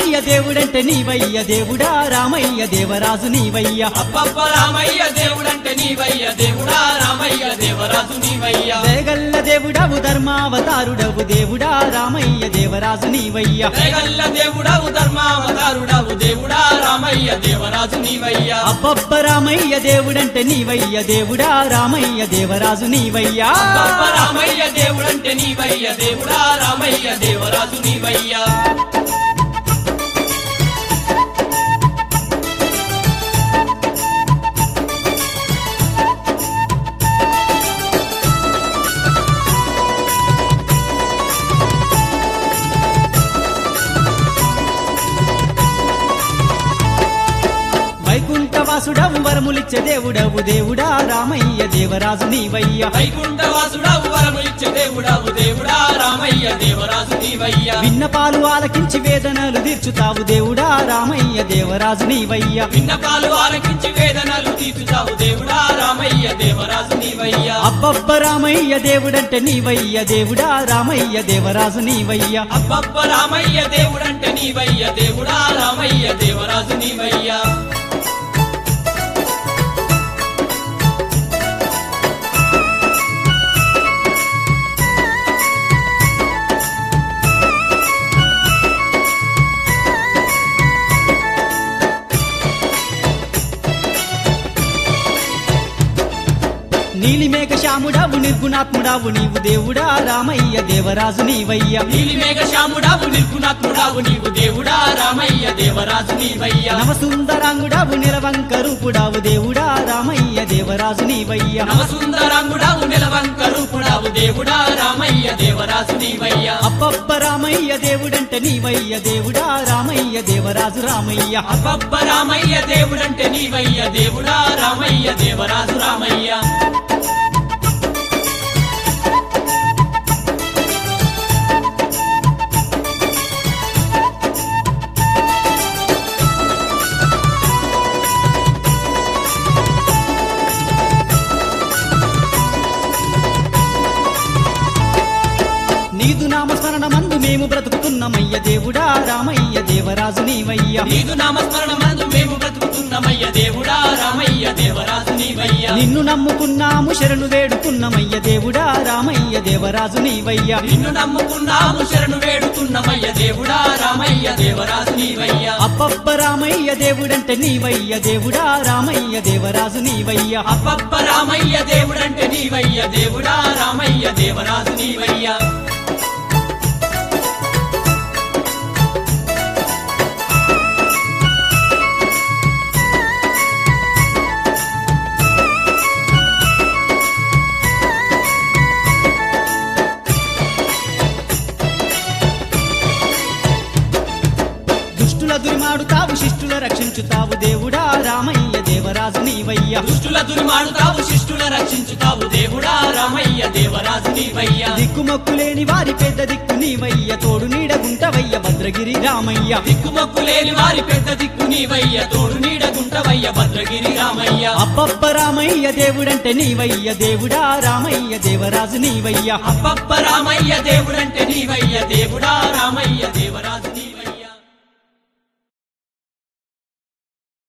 రామయ్య దేవుడంటే నీవయ్య దేవుడా రామయ్య దేవరాజు నీవయ్య అబ్బబ్బ రామయ్య దేవుడంటే నీవయ్య దేవుడా రామయ్య దేవరాజు నీవయ్య దేగల్ల దేవుడవు ధర్మావతారుడవు దేవుడా రామయ్య దేవరాజు నీవయ్య రేగల్ల దేవుడవు ధర్మావతారుడవు దేవుడా రామయ్య దేవరాజు నీవయ్య అబ్బబ్బ రామయ్య దేవుడంటే నీవయ్య దేవుడా రామయ్య దేవరాజు నీవయ్య అబ్బబ్బ రామయ్య దేవుడంటే నీవయ్య దేవుడా రామయ్య దేవరాజు నీవయ్య వైకుంఠవాసుడవు వరములిచ్చే దేవుడవు దేవుడా రామయ్య దేవరాజు నీవయ్య వైకుంఠవాసుడవు వరములిచ్చే దేవుడవు దేవుడా రామయ్య దేవరాజు నీవయ్య విన్నపాలు ఆలకించి వేదనలు తీర్చుతావు దేవుడా రామయ్య దేవరాజు నీవయ్య విన్నపాలు ఆలకించి వేదనలు తీర్చుతావు దేవుడా రామయ్య దేవరాజు నీవయ్య అబ్బబ్బ రామయ్య దేవుడంటే నీవయ్య దేవుడా రామయ్య దేవరాజు నీవయ్య అబ్బబ్బ రామయ్య దేవుడంటే నీవయ్య దేవుడా రామయ్య దేవరాజు నీవయ్య నీలిమేఘ శ్యాముడవు నిర్గుణాత్ముడావు నీవు దేవుడా రామయ్య దేవరాజు నీవయ్య నీలి మేఘ శ్యాముడావు నిర్గుణాత్ముడావు నీవు దేవుడా రామయ్య దేవరాజు నీవయ్య నవసుందరాంగుడావు నిరవంక రూపుడావు దేవుడా రామయ్య దేవరాజు నీవయ్య నవసుందరాంగుడావు నిలవంక రూపుడావు దేవుడా రామయ్య దేవరాజు నీవయ్య అబ్బబ్బ రామయ్య దేవుడంటే నీవయ్య దేవుడా రామయ్య దేవరాజు రామయ్య అబ్బబ్బ రామయ్య దేవుడంటే నీవయ్య దేవుడా రామయ్య దేవరాజు రామయ్య నీదు నామస్మరణ మందు మేము బ్రతుకుతున్నామయ్య దేవుడా రామయ్య దేవరాజు నీవయ్య నీదు నామస్మరణ మందు మేము బ్రతుకుతున్నామయ్య దేవుడా రామయ్య దేవరాజు నీవయ్య నిన్ను నమ్ముకున్నాము శరణు వేడుకున్నామయ్య దేవుడా రామయ్య దేవరాజు నీవయ్య నిన్ను నమ్ముకున్నాము శరణు వేడుతున్నమయ్య దేవుడా రామయ్య దేవరాజు నీవయ్య అబ్బబ్బ రామయ్య దేవుడంటే నీవయ్య దేవుడా రామయ్య దేవరాజు నీవయ్య అబ్బబ్బ రామయ్య దేవుడంటే నీవయ్య దేవుడా రామయ్య దేవరాజు నీవయ్య దుష్టుల దురిమాడుతావు శిష్టుల రక్షించుతావు దేవుడా రామయ్య దేవరాజు నీవయ్య దుష్టుల దుర్మాడుతావు శిష్టుల రక్షించుతావు దేవుడా రామయ్య దేవరాజు నీవయ్య దిక్కుమొక్కు లేని వారి పెద్ద దిక్కు నీవయ్య తోడు నీడగుంటవయ్య భద్రగిరి రామయ్య దిక్కుమొక్కు లేని వారి పెద్ద దిక్కు నీవయ్య తోడు నీడగుంటవయ్య భద్రగిరి రామయ్య అబ్బబ్బ రామయ్య దేవుడంటే నీవయ్య దేవుడా రామయ్య దేవరాజు నీవయ్య అబ్బబ్బ రామయ్య దేవుడంటే నీవయ్య దేవుడా